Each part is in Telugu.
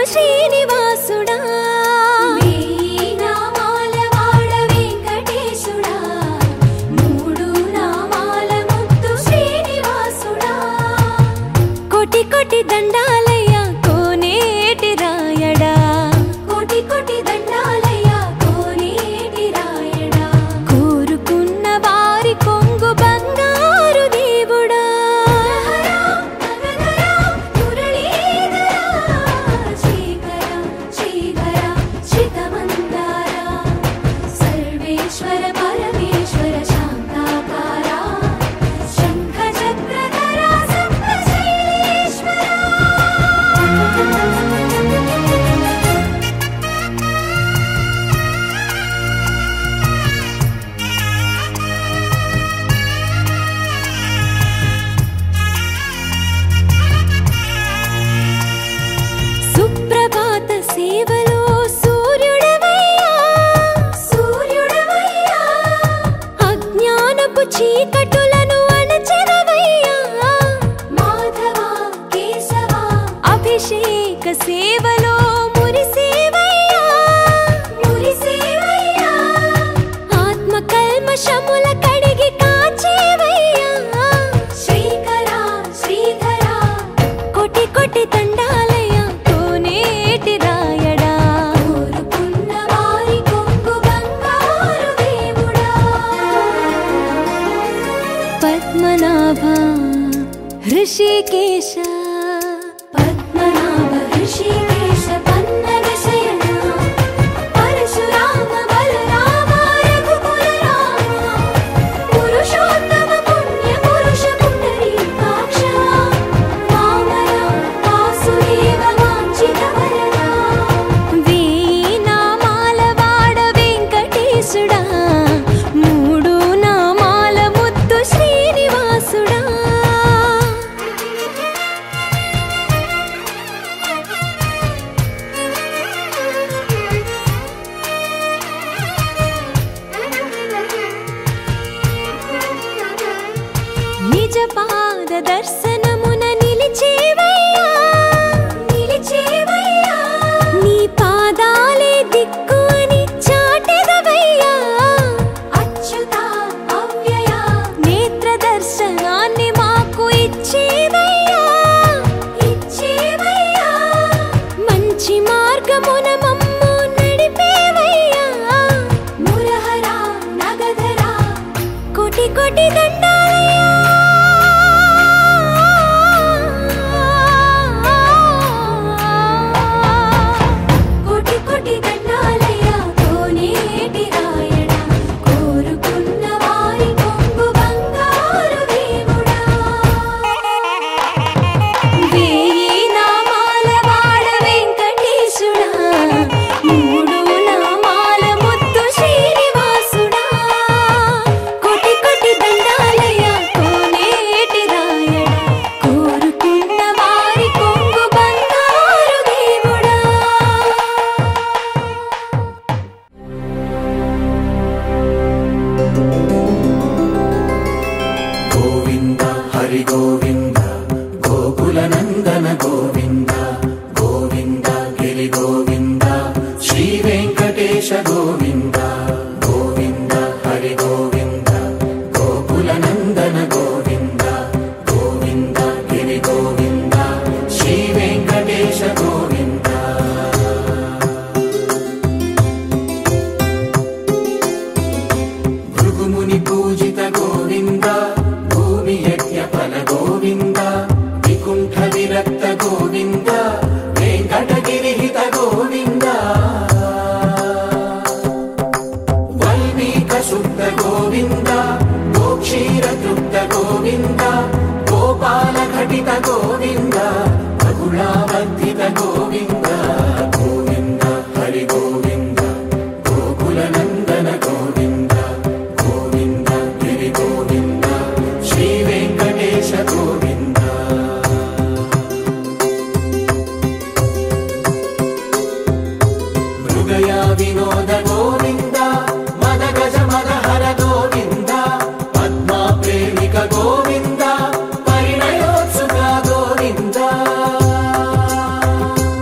శ్రీనివాసుడా వేయి నామాల వాడ వెంకటేశుడా మూడు నామాల ముత్తు శ్రీనివాసుడా కోటి కోటి దండాలయ్యా కోనేటి రాయడా కోటి కోటి దండాలయ్య కోనేటి రాయడా కోరుకున్న వారి కొంగు బంగారు దేవుడా నగధరా మురళీధరా శ్రీకర శ్రీధర శ్రితమందార సర్వేశ్వర పరమేశ్వర శాంతాకార శంఖ చక్రధర సప్తశైలేశ్వర సుప్రభాత సేవలో సూర్యుడవయ్యా సూర్యుడవయ్యా అజ్ఞానపు చీకటులను అణచెదవయ్యా మాధవ కేశవ అభిషేక సేవలో మురిసేవయ్యా మురిసేవయ్యా ఆత్మ కల్మషముల కడిగి కాచేవయ్యా శ్రీకర శ్రీధర కోటి కోటి దండాలయ్యా కోనేటి రాయడా కోరుకున్న వారి కొంగు బంగారు దేవుడా పద్మనాభ హృషికేశ పద్మనాభ ఋషికేశ పన్నగ శయన పరశురామ బలరామ రఘుకుల రామ పురుషోత్తమ పుణ్య పురుష పుండరీకాక్ష వామన వాసుదేవ వాంఛిత వరదా వేయి నామాల వాడ వెంకటేశుడా మూడు నామాల ముత్తు శ్రీనివాసుడా నిజ పాద దర్శనమున నిలిచేవయ్యా నిలిచేవయ్యా నీ పాదాలే దిక్కు అని చాటెదవయ్యా అచ్యుత అవ్యయ నేత్ర దర్శనాన్ని మాకు ఇచ్చేవయ్యా ఇచ్చేవయ్యా మంచి మార్గమున మమ్ము నడిపేవయ్యా మురహర నగధర కోటి కోటి దండాలయ్యా కోటి కోటి దండాలయ్య కోనేటి రాయడ కోరుకున్న వారి కొంగు బంగారు దేవుడా వేయి నామాల వాడ వెంకటేశుడా మూడు నామాల ముత్తు శ్రీనివాసుడా కోటి కోటి దండాలయ్య కోనేటి రాయడా కోరుకున్న వారి కొంగు బంగారు దేవుడా గోవింద హరి గోవింద గోకుల నందన గోవింద గోవింద గిరి గోవింద శ్రీ వెంకటేశ గోవింద గోవింద హరి గోవింద గోకుల నందన గోవింద గోవింద గిరి గోవింద శ్రీ వెంకటేశ గోవింద భృగుముని పూజిత గోవింద భూమి యజ్ఞ ఫల గోవింద వికుంఠ విరక్త గోవింద వెంకటగిరిహిత గోవింద వల్మీక శుద్ధ గోవింద గోక్షీర తృప్త గోవింద గోపాల ఘటిత గోవింద రఘుళావర్ధిత గోవింద గోవింద హరి గోవింద గోకుల నందన గోవింద గోవింద గిరి గోవింద శ్రీ వెంకటేశ గోవింద మృగయా వినోద గోవింద మద గజ మద హర గోవింద పద్మా ప్రేమిక గోవింద పరిణయోత్సుక గోవింద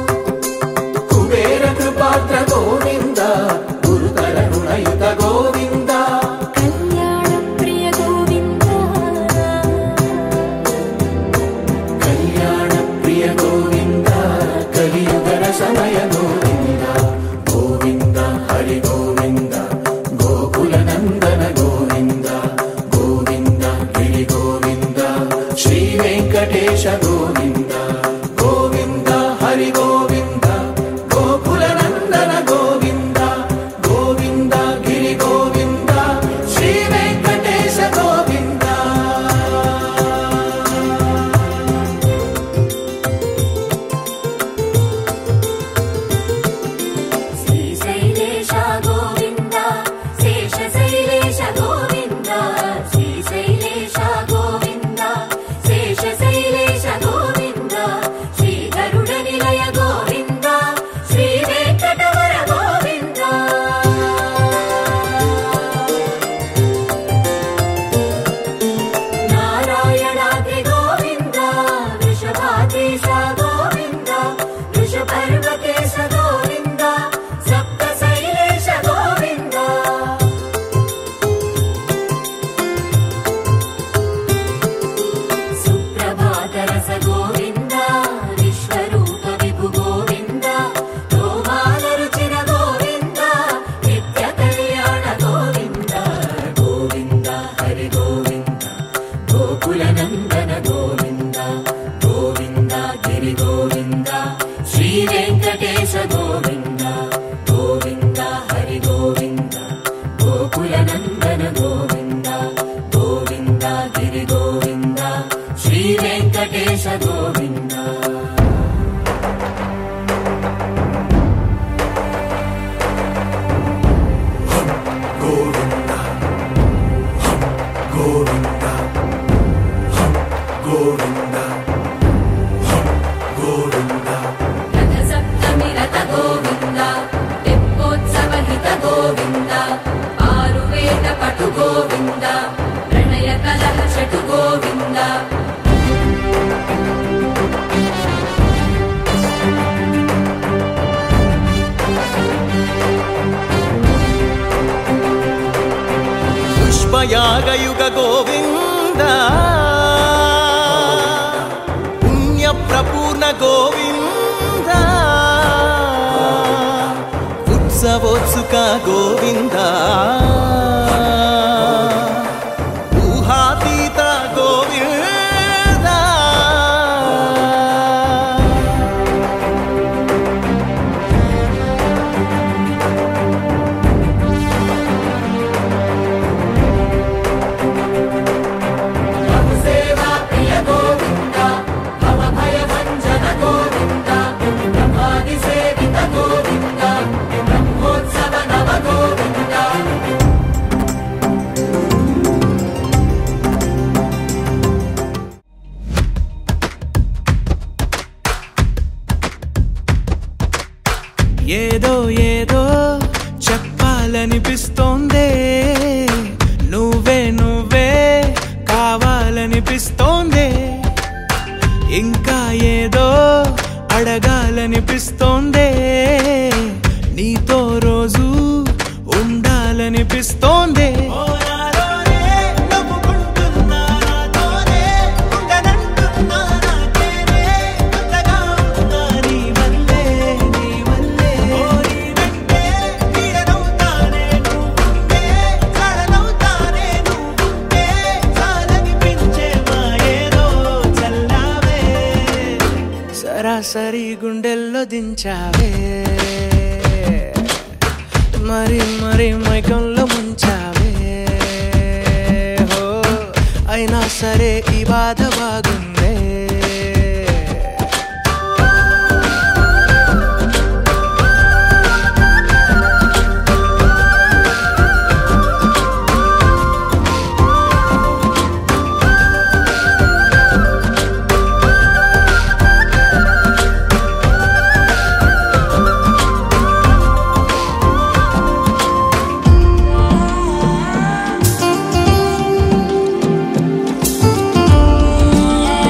వెంకటేశ గోవింద గోవింద హరి గోవింద గోకుల నందన గోవింద గోవింద గిరి గోవింద శ్రీ వెంకటేశ గోవింద శ్రీశైలేశ గోవింద శేషశైలేశ గోవింద శ్రీశైలేశ గోవింద శేషశైలేశ గోవింద శ్రీ గరుడ నిలయ గోవింద శ్రీ వెంకటవర గోవింద నారాయణాద్రి గోవింద వృషభాదేశ గోవింద వృషపర్వకేశ గోవింద సప్త శైలేశ గోవింద సుప్రభాతరస గోవింద విశ్వరూప విభు గోవింద గోమాల రుచిర గోవింద నిత్య కళ్యాణ గోవింద గోవింద హరి గోవింద గోకుల నందన గోవింద గోవింద గిరి గోవింద శ్రీ వెంకటేశ గోవింద గోవింద హరి గోవింద గోకుల నందన గోవింద గోవింద గిరి గోవింద శ్రీ వెంకటేశ గోవింద గోవింద హం గోవింద హం గోవింద హం గోవింద రథ సప్తమి రథ గోవింద తెప్పోత్సవ హిత గోవింద ఆరువేద పటు గోవింద ప్రణయ కలహ షటు గోవింద పుష్పయాగయుగ గోవింద పుణ్య ప్రపూర్ణ గోవింద ఉత్సవోత్సుక గోవింద ఊహాతీత గోవింద సేవా ప్రియ గోవింద భవ భయ భంజన గోవింద బ్రహ్మాది సేవిత గోవింద బ్రహ్మోత్సవ నవ గోవింద ఏదో ఏదో చెప్పాలనిపిస్తోందే నువ్వే నువ్వే కావాలనిపిస్తోందే ఇంకా ఏదో అడగాలనిపిస్తోందే నీతో రోజు ఉండాలనిపిస్తోందే సరాసరి గుండెల్లో దించావే మరి మరి మైకంలో ముంచావే హో అయినా సరే ఈ బాధ బాగుందే శ్రీ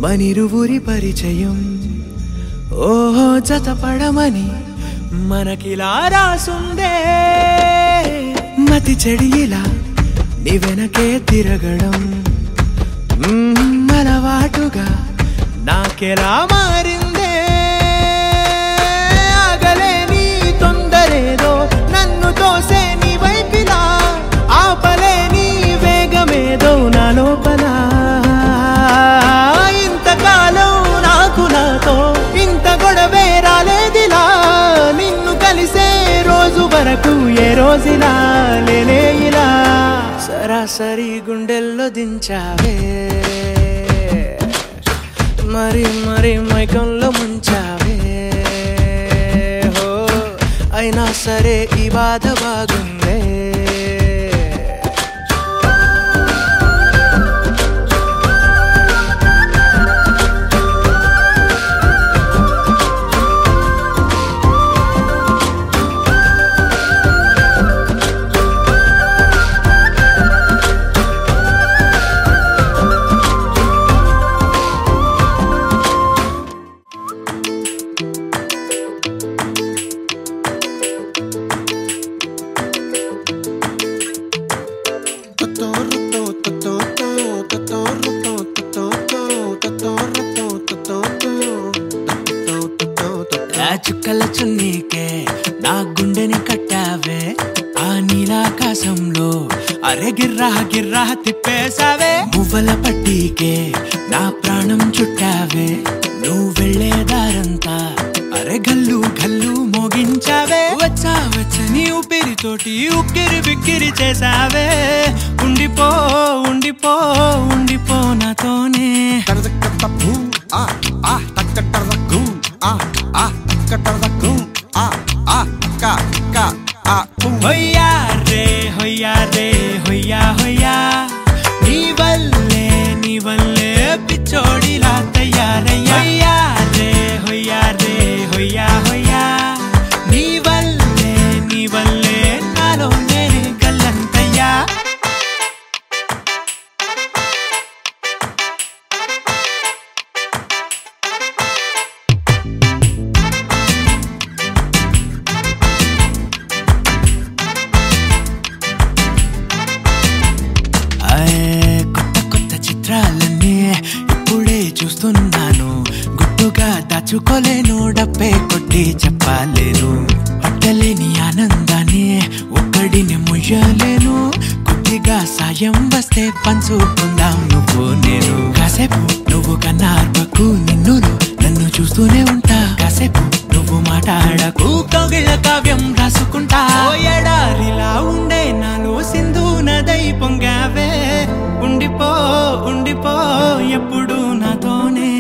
మనిరువురి పరిచయం ఓహో జతపడమని మనకిలా రాసుందే మతి చెడి ఇలా నీ వెనకే తిరగడం మ్మ్, అలవాటుగా నాకెలా మారిందే ఆగలేని తొందరేదో నన్ను తోసే నీ వైపిలా ఆపలేని వేగమేదో నా లోపల ఇంతకాలం నాకు నాతో ఇంత గొడవే రాలేదిలా నిన్ను కలిసే రోజు వరకు ఏ రోజులా లేనే ఇలా సరాసరి గుండెల్లో దించావే మరి మరి మైకంలో ముంచావే హో అయినా సరే ఈ బాధ బాగుందే ఆ చుక్కల చున్నీకే నా గుండెని కట్టావే ఆ నీలాకాశంలో అరే గిర్రా గిర్రా తిప్పేశావే మువ్వల పట్టీకే నా ప్రాణం చుట్టావే నువ్వు వెళ్ళే దారంతా అరే గల్లు గల్లు మోగించావే వచ్చా వచ్చని ఊపిరితోటి ఉక్కిరి బిక్కిరి చేసావే ఉండిపో ఉండిపో ఉండిపో నాతోనే హొయ్యా రే హొయ్యా రే హొయ్యా హొయ్యా నీ వల్లే నీ వల్లే పిచ్చోడిలా తయారయ్యా హొయ్యా రే హొయ్యా రే హొయ్యా హొయ్యా నీ వల్లే నీ వల్లే నాలోనే గల్లంతయ్యా ఆయే, కొత్త కొత్త చిత్రాలన్నీ ఇప్పుడే చూస్తున్నాను గుట్టుగా దాచుకోలేను డబ్బే కొట్టి చెప్పలేను పట్టలేని ఆనందాన్ని ఒక్కడిని ముయ్యలేను కొద్దిగా సాయం వస్తే పంచుకుందాం నువ్వు నేను కాసేపు నువ్వు కన్నార్పకు నిన్ను నన్ను చూస్తూనే ఉంటా కాసేపు నువ్వు మాట్లాడకు కౌగిళ్ళ కావ్యం రాసుకుంటా ఓ ఎడారిలా ఉండే నాలో సింధు నదై పొంగావే ఉండిపో ఉండిపో ఎప్పుడు నాతోనే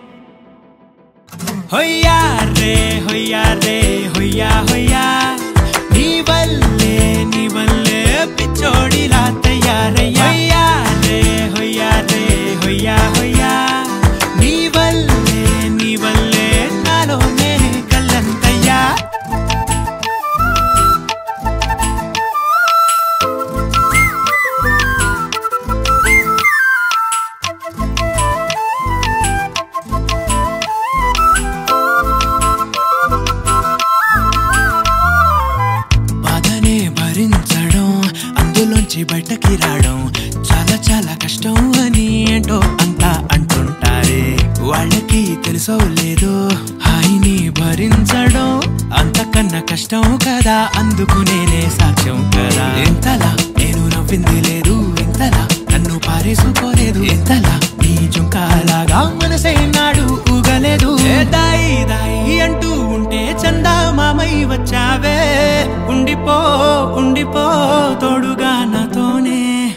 హొయ్యా రే హొయ్యా రే హొయ్యా హొయ్యా నీ వల్లే నీ వల్లే పిచ్చోడిలా తయారయ్యా హొయ్యా రే హొయ్యా రే హొయ్యా హొయ్యా నీ వల్లే నీ వల్లే నాలోనే కల్లంతయ్యా బాధనే భరించడం అందులోంచి బయటకి రావడం చాలా చాలా కష్టం అని ఏంటో అంతా అంటుంటారే వాళ్ళకి తెలుసో లేదో హాయిని భరించడం అంతకన్నా కష్టం కదా అందుకు నేనే సాక్ష్యం కదా ఎంతలా నేను నవ్వింది లేదు ఎంతలా నన్ను పారేసుకోలేదు ఎంతలా నీ జుంకాలాగా మనసే నాడు ఊగలేదు ఏ దాయి దాయి అంటూ ఉంటే చందా మామై వచ్చావే ఉండిపో ఉండిపో తోడుగా నాతోనే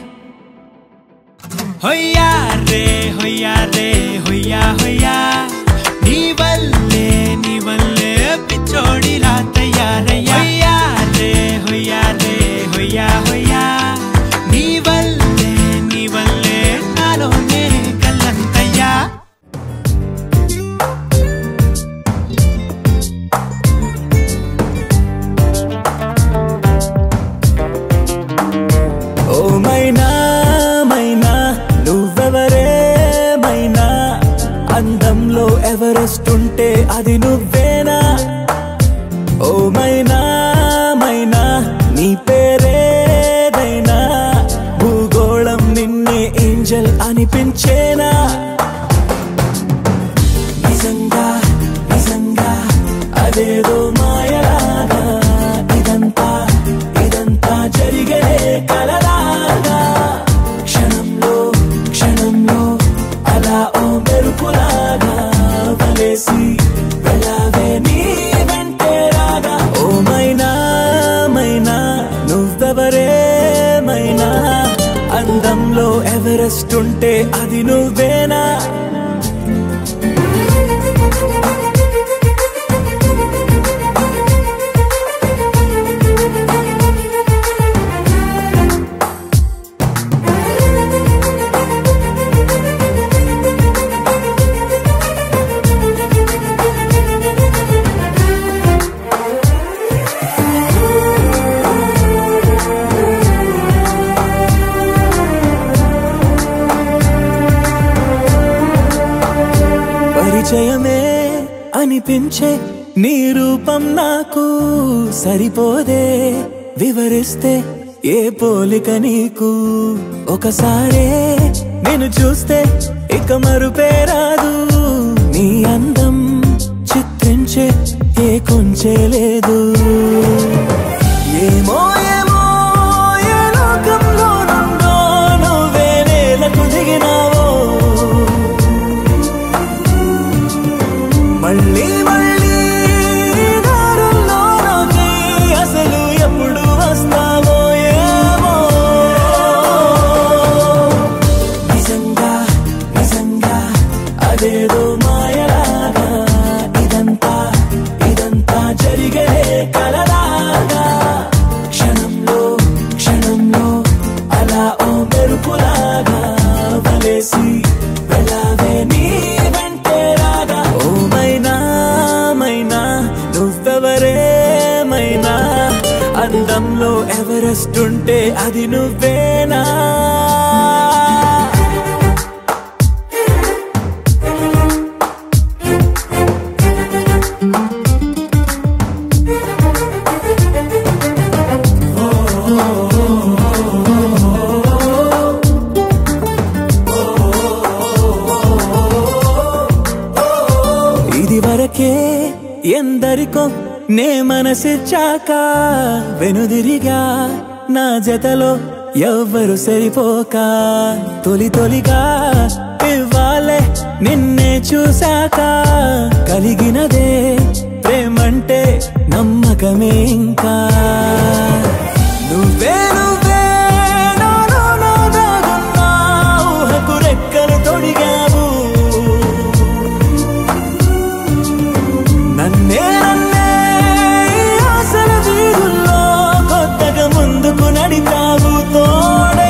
హొయ్యా రే హొయ్యా రే హొయ్యా హొయ్యా నీ వల్లే నీ వల్లే పిచ్చోడిలా తయారయ్యా హొయ్యా రే హొయ్యా రే హొయ్యా హొయ్యా నీ వల్లే నీ వల్లే నాలోనే కల్లంతయ్యా ఓ మైనా మైనా నువ్వెవరే మైనా అందంలో ఎవరెస్ట్ ఉంటే అది నువ్వేనా ఓ మైనా మైనా నీ పేరేదైనా భూగోళం నిన్నే ఏంజల్ అనిపించేనా నిజంగా నిజంగా అదేదో మాయలాగా ఇదంతా ఇదంతా జరిగే కలలాగా క్షణంలో క్షణంలో అలా ఓ మెరుపులాగా వలేసి వెళ్ళావే నీ వెంటే రాగా ఓ మైనా మైనా నువ్వెవరే మైనా అందంలో ఎవరెస్ట్ ఉంటే అది నువ్వేనా పరిచయమే అనిపించే నీ రూపం నాకు సరిపోదే వివరిస్తే ఏ పోలిక నీకు ఒకసారే నేను చూస్తే ఇక మరుపే రాదు నీ అందం చిత్రించే ఏ కొంచె లేదు ఏమో ఏమో ఏ లోకంలో నుండో నువ్వే నేలకు దిగినావో మళ్ళీ మళ్ళీ దారుల్లోకి అసలు ఎప్పుడు వస్తావో ఏమో నిజంగా నిజంగా అదేదో మాయలాగా ఇదంతా ఇదంతా జరిగే కలలాగా క్షణంలో క్షణంలో అలా ఓ మెరుపులాగా వలేసి వెళ్ళావే నీ వెంటే రాగా ఓ మైనా మైనా నువ్వెవరే మైనా అందంలో ఎవరెస్ట్ ఉంటే అది నువ్వేనా ఇది వరకే ఎందరికో నే మనసిచ్చాక వెనుదిరిగా నా జతలో ఎవ్వరు సరిపోక తొలి తొలిగా ఇవ్వాలే నిన్నే చూశాక కలిగినదే ప్రేమంటే నమ్మకమే ఇంకా నువ్వే నువ్వే నాలో నా దాగున్నా ఊహకు రెక్కలు తొడిగావు నన్నే నన్నే ఈ ఆశల వీధుల్లో కొత్తగా ముందుకు నడిపావు తోడై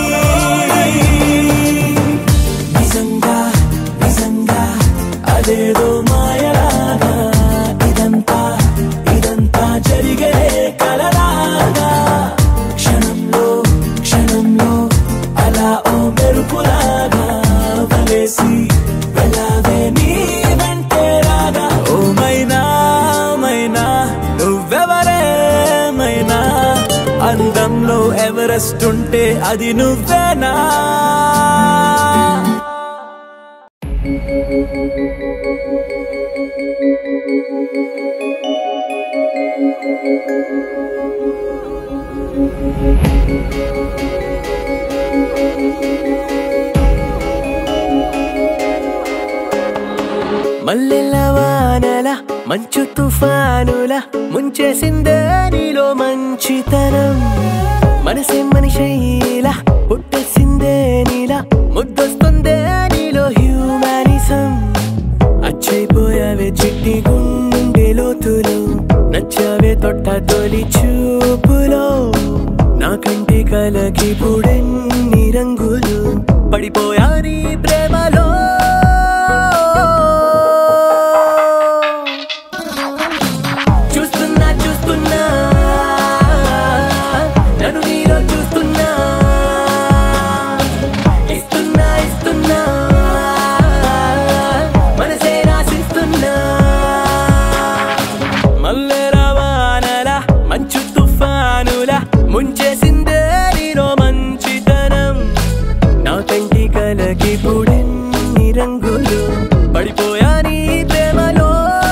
నిజంగా నిజంగా అదేదో మాయలాగా ఇదంతా ఇదంతా జరిగే కలలాగా క్షణంలో క్షణంలో అలా ఓ మెరుపులాగా వలేసి వెళ్ళావే నీ వెంటే రాగా ఓ మైనా మైనా నువ్వెవరే మైనా అందంలో ఎవరెస్ట్ ఉంటే అది నువ్వేనా మల్లెల వానల మంచు తుఫానుల ముంచేసిందే నీలో మంచితనం మనసే మనిషైలా పుట్టేసిందే నీలా ముద్దొస్తుందే నీలో హ్యూమానిజం అచ్చైపోయావే చిట్టి గుండె లోతులో నచ్చావే తొట్ట తొలి చూపులో నాకంటి కలకి పుడెన్ని రంగులు పడిపోయా నీ ప్రేమలో చూస్తున్నా చూస్తున్నా నన్ను నీలో చూస్తున్నా ఇస్తున్నా ఇస్తున్నా రంగులు పడిపోయా నీ ప్రేమలో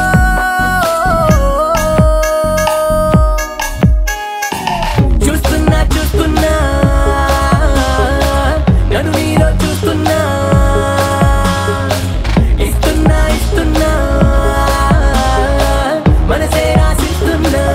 చూస్తున్నా చూస్తున్నా నన్ను నీలో చూస్తున్నా ఇస్తున్నా ఇస్తున్నా మనసే రాసిస్తున్నా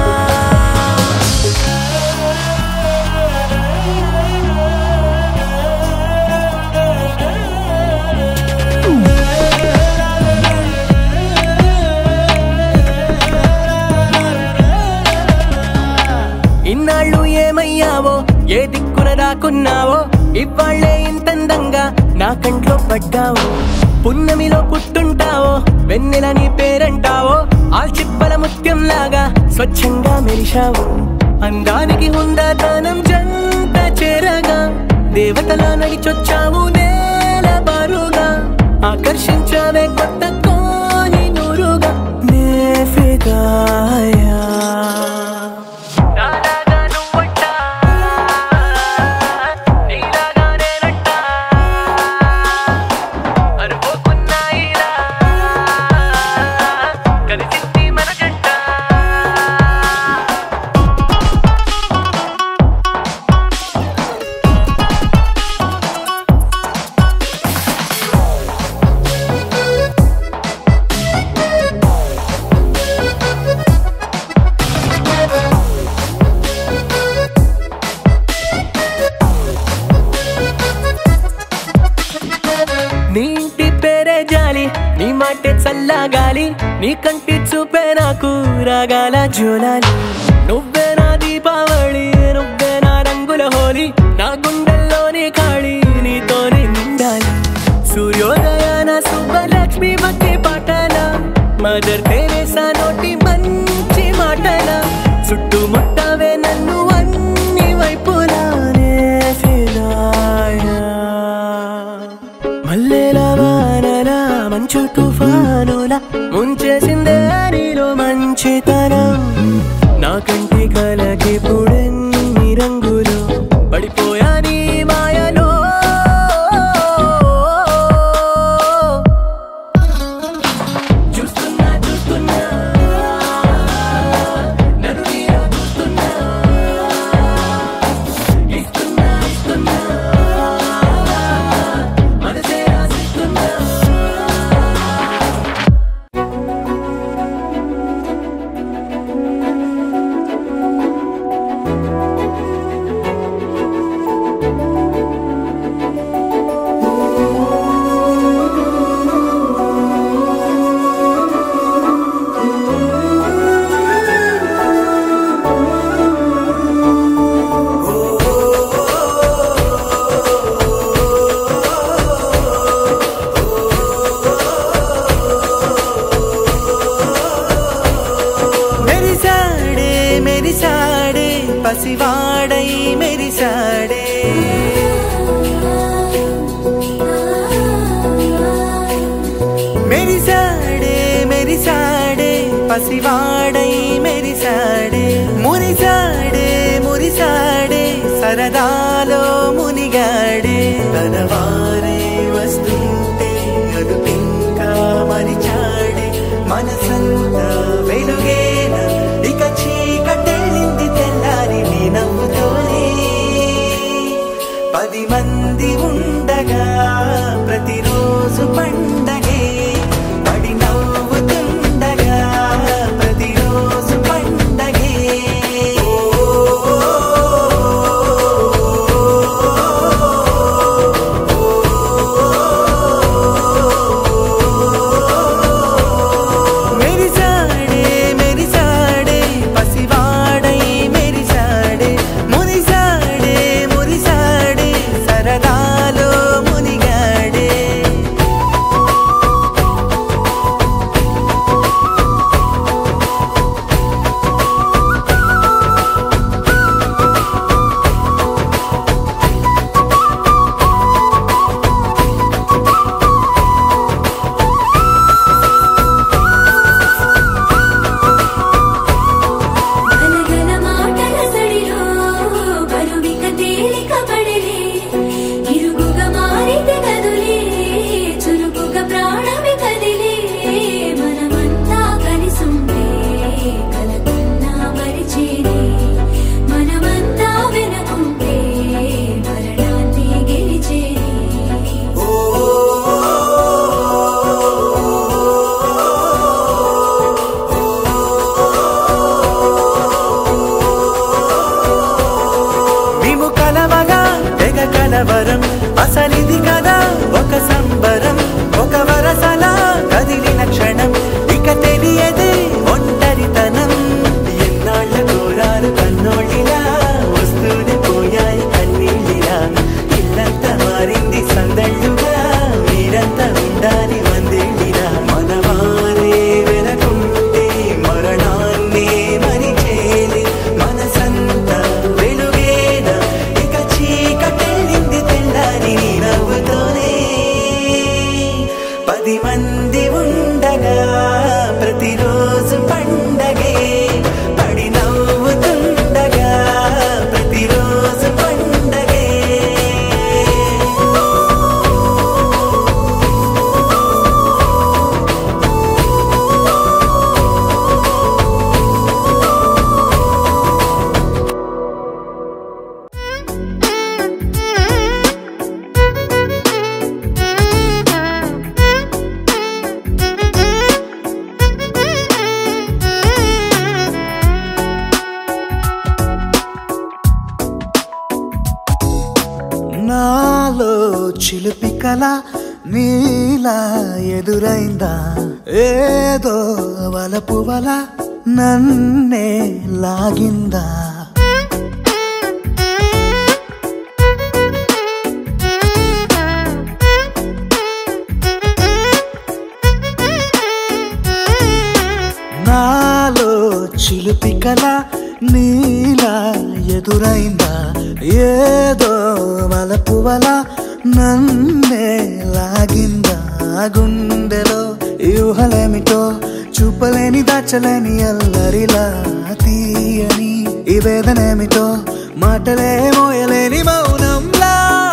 ఇన్నాళ్ళు ఏమయ్యావో ఏ దిక్కున దాక్కున్నావో ఇవాళ్లే ఇంతందంగా నా కంట్లో పడ్డావు పున్నమిలో పుట్టుంటావో వెన్నెల నీ పేరంటావో ఆల్చిప్పల ముత్యం లాగా స్వచ్ఛంగా మెరిశావు అందానికి హుందాతనం జంట చేరగా దేవతలా నడిచొచ్చావు నేల బారుగా ఆకర్షించావే కొత్త కోని నూరుగా నే ఫిదాయా నాలాగా నువ్వంట నీలాగా నేనంట అనుకోకున్నా ఇలా కలిసింది మన జంట నీ ఇంటి పేరే జాలి నీ మాటే చల్లగాలి నీ కంటి చూపే నాకు రాగాల జోలాలి నువ్వే నా దీపావళి నువ్వే నా రంగుల హోలీ నా గుండెల్లోని ఖాళీ నీతోనే నిండాలి సూర్యోదయాన శుభలక్ష్మి భక్తి పాటల మదర్ తెరేసా నోటి మంచి మాటల చుట్టుముట్టవే నన్ను అన్ని వైపులానే ఫిదాయా మల్లెల వానల మంచు తుఫానుల ముంచేసిందే నీలో మంచితనం నా కంటి కలకి పుడెన్ని రంగులు పడిపోయా నీ మాయలో చూస్తున్నా చూస్తున్నా నన్ను నీలో చూస్తున్నా ఇస్తున్నా ఇస్తున్నా మనసే రాసిస్తున్నా మెరిసాడే మెరిసాడే పసివాడై మెరిసాడే మెరిసాడే మెరిసాడే పసివాడై మెరిసాడే మురిసాడే మురిసాడే సరదాలో మునిగాడే తన వారే వస్తుంటే అదుపింకా మరిచాడే మనసంతా వెలుగేన ఇక చీకటెళ్ళింది తెల్లారి నీ నవ్వుతోనే పది మంది ఉండగా ప్రతిరోజు పండగే పడి నవ్వుతుండగా ప్రతిరోజు పండగే ఓ పది మంది ఉండగా ప్రతిరోజు పండగే పడి నవ్వుతుండగా ప్రతిరోజు పండగే నాలో చిలిపి కల నీలా ఎదురైందా ఏదో వలపు వల నన్నే లాగిందా నాలో చిలిపి కల నీలా ఎదురైందా ఏదో వలపు వల నన్నే లాగిందా గుండెలో యూహలేమిటో చూపలేని దాచలేని అల్లరిలా తీయని ఈ వేదనేమిటో మాటలే మోయలేని మౌనంలా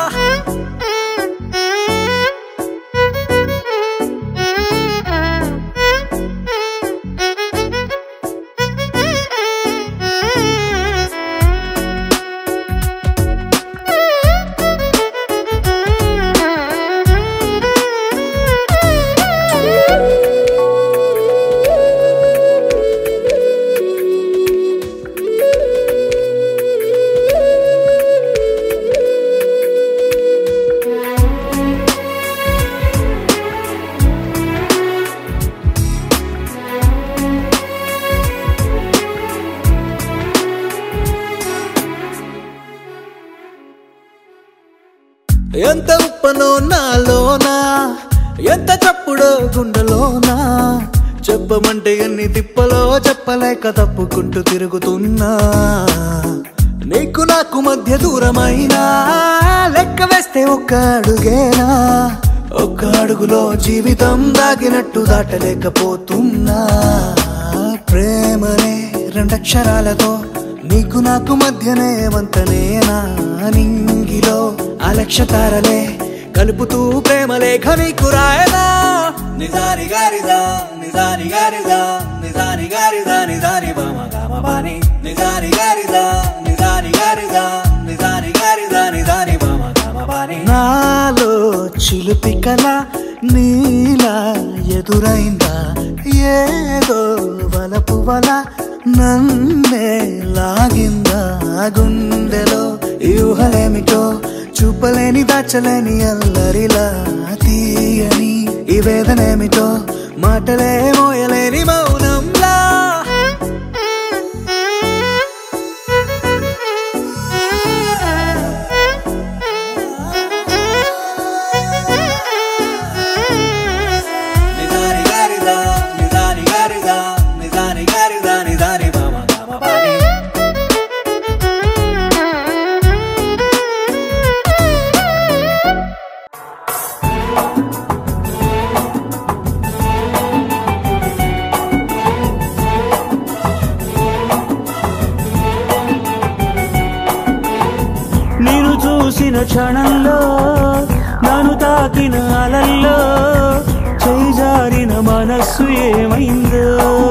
ఎంత ఉప్పనో నాలోనా ఎంత చప్పుడో గుండెలోనా చెప్పమంటే ఎన్ని తిప్పలో చెప్పలేక తప్పుకుంటూ తిరుగుతున్నా నీకు నాకు మధ్య దూరమైనా లెక్క వేస్తే ఒక్క అడుగేనా ఒక్క అడుగులో జీవితం దాగినట్టు దాటలేకపోతున్నా ప్రేమనే రెండక్షరాలతో నీకు నాకు మధ్యనే వంతనేనా నింగిలో అలక్ష తారలే కలుపుతూ ప్రేమ లేఖ నీకు రాయనా నిజాని గారిజా నిజాని గారిజా నిజాని గారిజా నిజాని బామ గామ బాని నిజాని గారిజా నిజాని గారిజా నిజాని గారిజా నిజాని బామ గామ బాని నాలో చిలిపి కల నీలా ఎదురైందా ఏదో వలపు వల నన్నే లాగిందా గుండెలో యూహలేమిటో చూపలేని దాచలేని అల్లరిలా తీయని ఈ వేదనేమిటో మాటలే మోయలేని మౌనంలా నిజాని గారిదా నిజాని గారిదా నిజాని గారిదా నిజాని బామ గామ బాని నేను చూసిన క్షణంలో నన్ను తాకిన అలల్లో చేజారిన మనస్సు ఏమైందో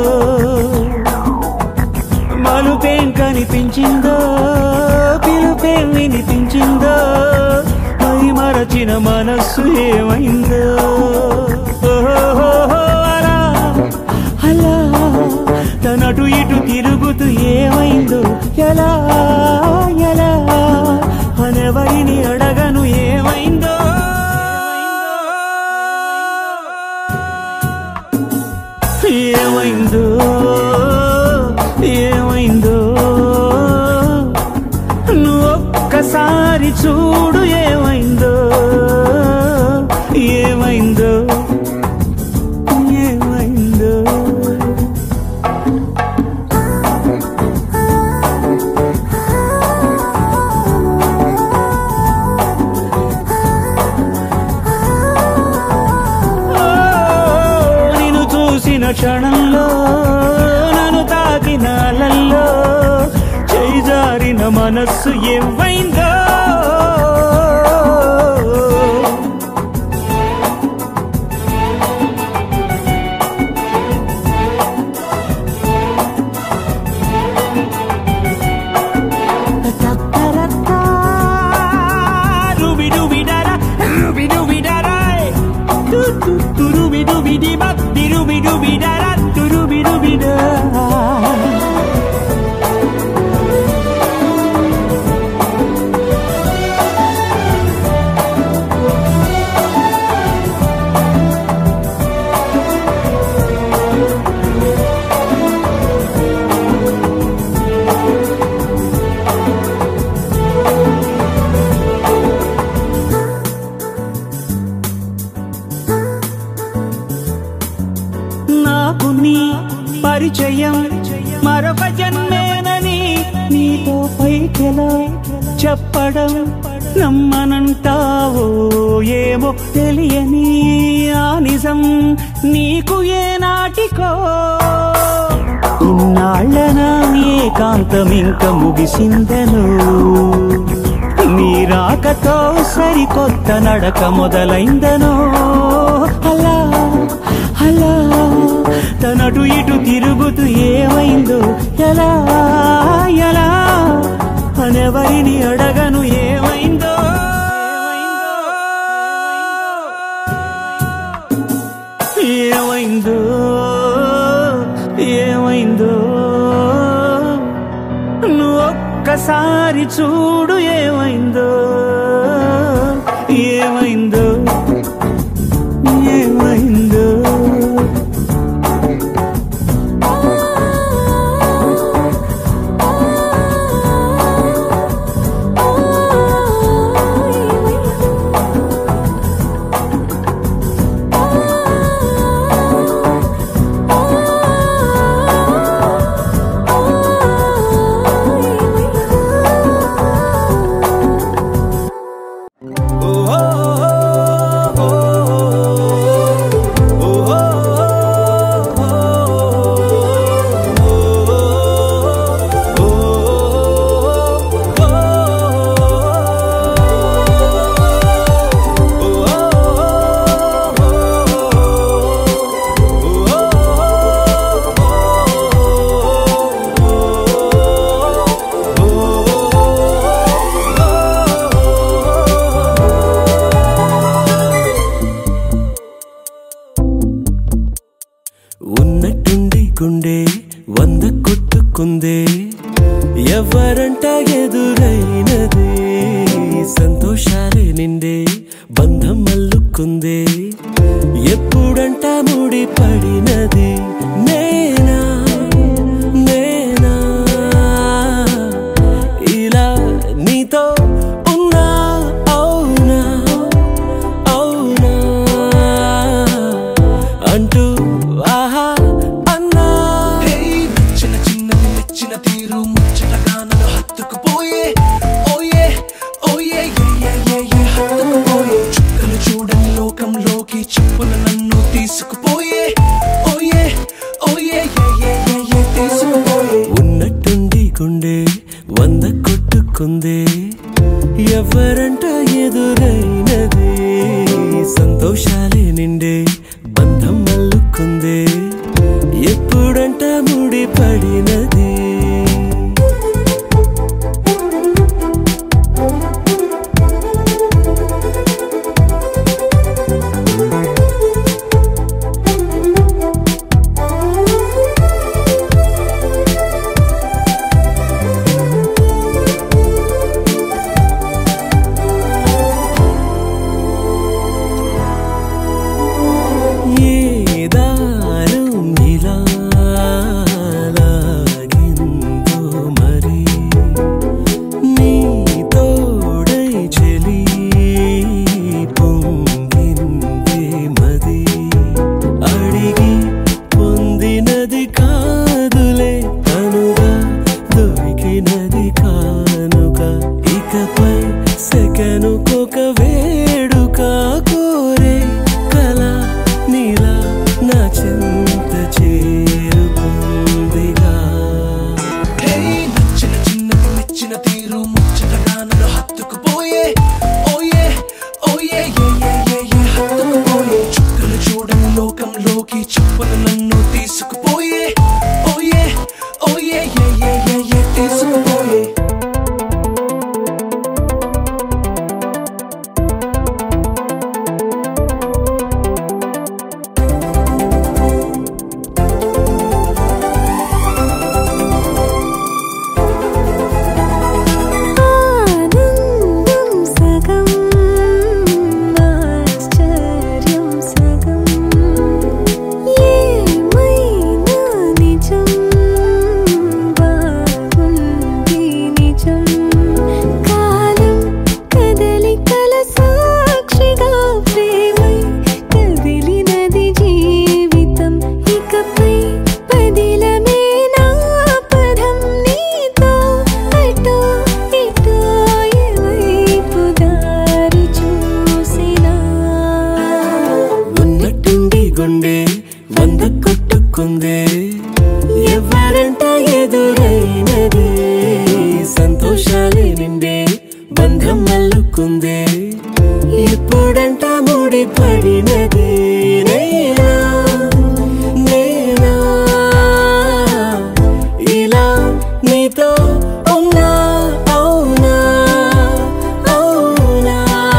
మలుపేం కనిపించిందో పిలుపేం వినిపించిందో మై మరచిన మనస్సు ఏమైందో ఓహోహోహో, అలా అలా తనటు ఇటు తిరుగుతూ ఏమైందో ఎలా ఎలా అనెవరిని అడగను ఏమైందో ఏమైందో ఏమైందో నువ్వు ఒక్కసారి చూడు ఏమైందో ఏమైందో ఏమైందో ఆ క్షణంలో నన్ను తాకిన అలల్లో చేయి జారిన మనస్సు ఏమైందో Rubi-dooby-da-da, rubi-dooby-da-da. Du-du-du-rubi-dooby-dee-bop, dee-rubi-dooby-da-da, du-rubi-dooby-da. నాకు నీ పరిచయం మరొక జన్మేనని నీతో పైకెలా చెప్పడం నమ్మనంటావో ఏమో తెలియని ఆ నిజం నీకు ఏ నాటికో ఇన్నాళ్ళన ఏకాంతం ఇంక ముగిసిందను నీ రాకతో సరికొత్త నడక మొదలైందనో అలా అలా తనటు ఇటు తిరుగుతూ ఏమైందో ఎలా ఎలా అనెవరిని అడగను ఏమైందో ఏమైందో ఏమైందో నువ్వు ఒక్కసారి చూడు ఏమైందో ఏమైందో ఏమైందో ఉన్నట్టుండి గుండె వంద కొట్టుకుందే ఎవరంట ఎదురైనదే సంతోషాలే నిండే బంధం మల్లుకుందే ఎప్పుడంట ముడి పడినది నేనా నేనా ఇలా నీతో ఉన్నా అవునా అవునా అంటూ ఆహా అన్నా చిన్న చిన్నది మెచ్చిన తీరు ముచ్చటగా నన్ను హత్తుకుపోయే ఓయే ఓయే ఏ ఏ ఏ ఏ హత్తుకుపోయే చుక్కలు చూడని లోకంలోకి చెప్పున నన్ను తీసుకుపోయే ఓయే ఓయే ఏ ఏ ఏ ఏ తీసుకుపోయే ఉన్నట్టుండి గుండె వంద కొట్టుకుందే ఎవరంట ఎదురైనదే సంతోషాలే నిండే బంధం మల్లుకుందే ఎప్పుడంట ముడి పడినది ఆ గుండె వంద కొట్టుకుందే ఎవరంట ఎదురైనదే సంతోషాలే నిండే బంధం మల్లుకుందే ఎప్పుడంట ముడి పడినదే నేనా నేనా ఇలా నీతో ఉన్నా అవునా అవునా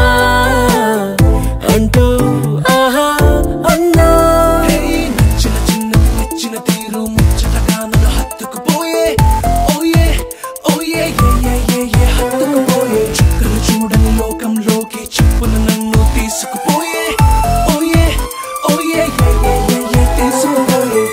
అంటూ ఆహా అన్నా చిన్న చిన్న నచ్చిన తీరు ముచ్చటగా నన్ను హత్తుకుపోయే ఓయే ఓయే ఏ ఏ ఏ ఏ హత్తుకుపోయే చుక్కలు చూడని లోకంలోకి చెప్పున నన్ను తీసుకుపోయే ఓయే ఓయే ఏ ఏ ఏ ఏ తీసుకుపోయే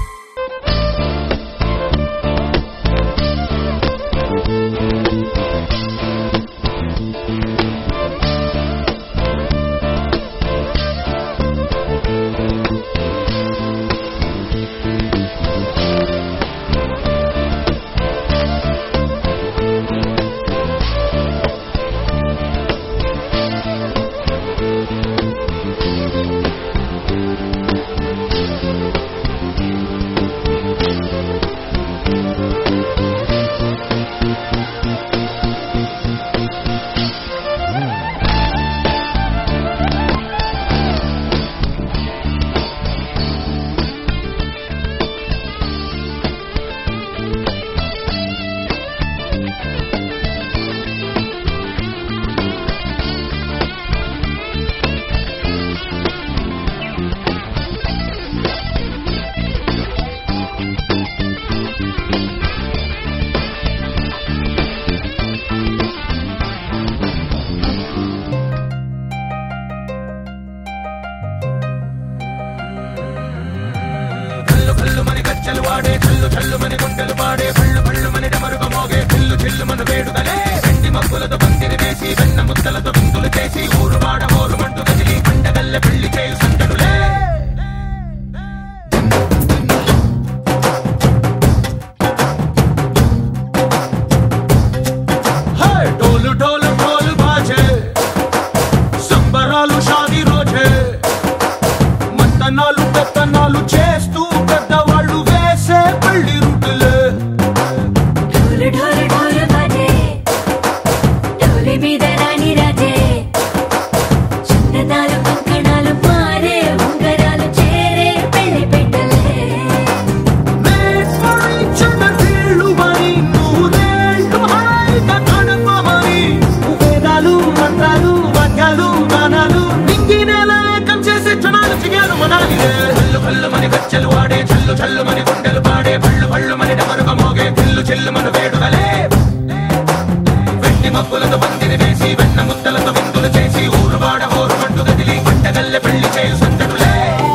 హే డోలు డోలు డోలు బాజే సంబరాలు షాది రోజే మంతనాలు పెత్తనాలు చేస్తూ పెద్దవాళ్ళు వేసే పెళ్లి రుట్టులే ढोल ढोल ढोल बाजे ढोली మీద రాణి రాజే చందనాలు కంకణాలు మారే ఉంగరాలు చేరే పెళ్లి పెట్టలే చిన్న వీళ్ళు మరి నూరేళ్ళు హాయిగా గడపమని వేదాలు మంత్రాలు వాక్యాలు గానాలు నింగినేల ఏకం చేసే క్షణాలు చిగారు మనాలి కళ్ళు కళ్ళు మని గచ్చలు వాడే చల్లు చల్లు మని గుండెలు పాడే పళ్ళు పళ్ళు మని డమరుగ మోగే చిల్లు చిల్లు మన వేడుకలే వెండి మబ్బులతో పందిరి వేసి వెన్న ముద్దలతో విందులు చేసి ఊరు వాడ ఊరు పట్టు గదిలి పంటగల్లె పెళ్లి చేయు సందడులే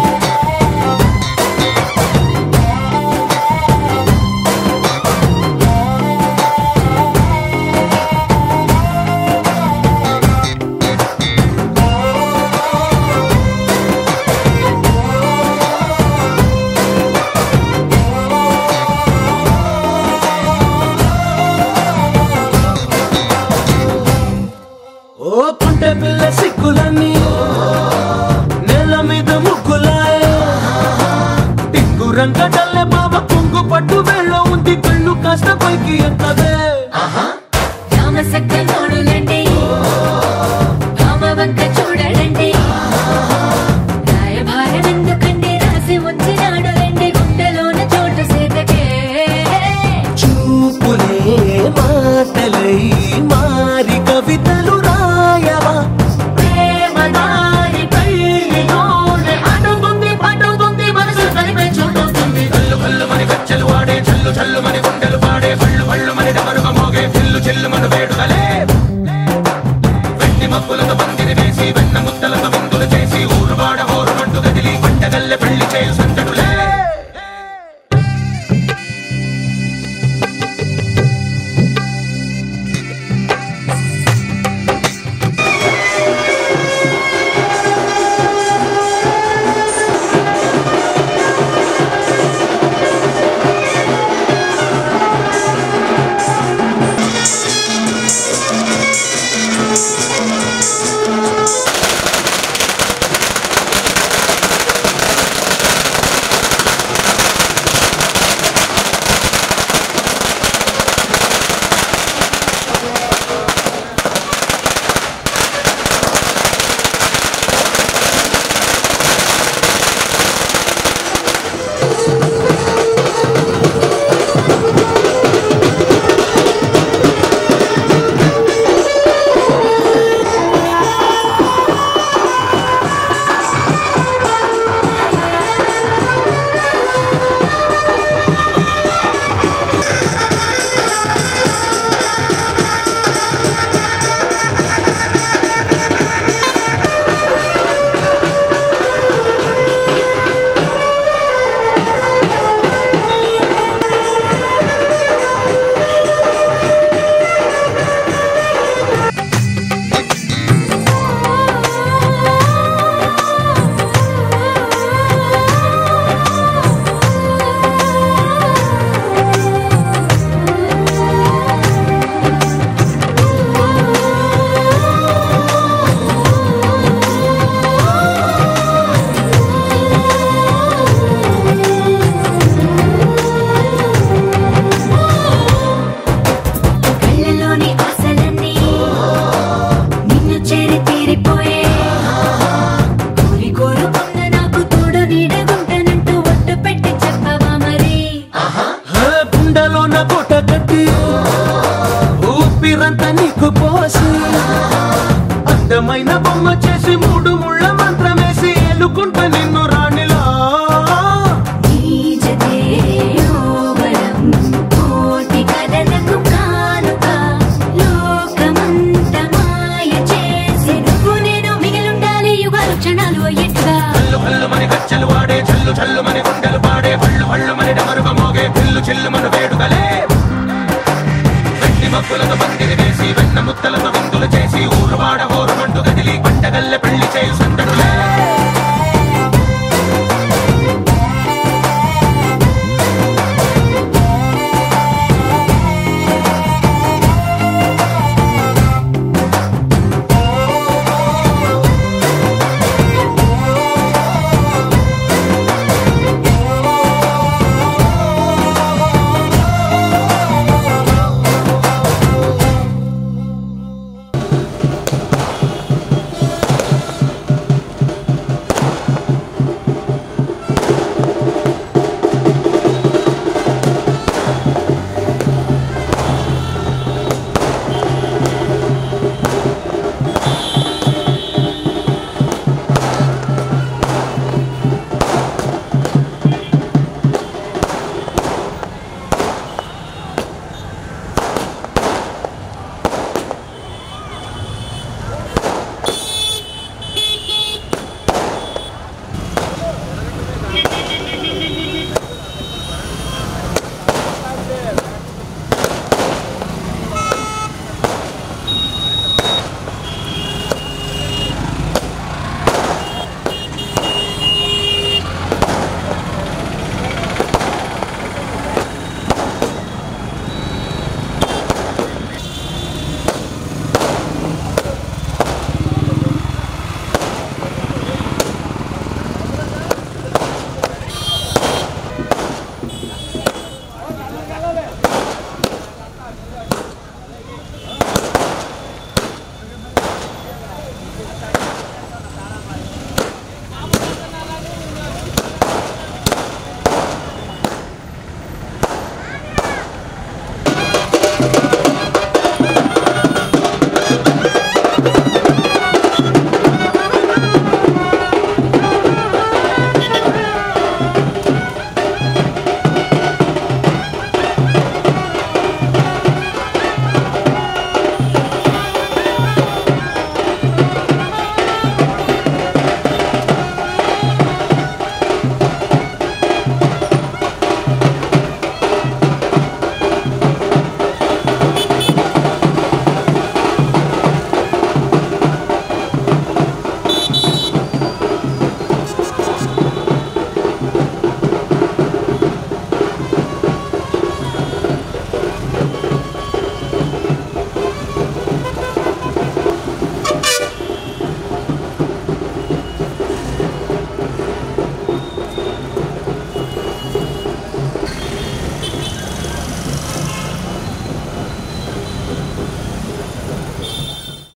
ఓ పుంటె పిల్ల సిక్కులన్నీ నేల మీద ముగ్గులాయ టింగు రంగడల్లె బాబ కుంగు పట్టు వెళ్ళ ఉంది కళ్ళు కాస్త పైకి ఎక్కదే రామసక్క నోడులండి రామ వంక చూడడండి రాయభారం ఎందుకండి రాసి ఉంచినాడు రండి గుండెలోన చోటు సీతకే చూపులే మాటలై మారి కవితలు రాయవా ప్రేమ దారి పెళ్లిలోనే అడుగుంది పట్టుకుంది మనసు కలిపే చూడొస్తుంది కళ్ళు కళ్ళు మని గచ్చలు వాడే చల్లు చల్లు మని గుండెలు పాడే పళ్ళు పళ్ళు మని డమరుగ మోగే చిల్లు చిల్లు మన వేడుకలే వెండి మబ్బులతో పందిరి వేసి వెన్న ముద్దలతో విందులు చేసి ఊరు వాడ ఊరు పట్టు గదిలి పంటగల్లె పెళ్లి చేయు సందడులే చల్లుమని గుండెలు పాడే పళ్ళు పళ్ళుమని డమరుగ మోగే పిల్లు చిల్లుమను వేడుకలే వెండి మబ్బులతో పందిరి వేసి వెన్న ముత్తలతో విందులు చేసి ఊరు వాడ హోరుమంటూ కదిలి పంటగల్లె పెళ్లి చేయు సందడి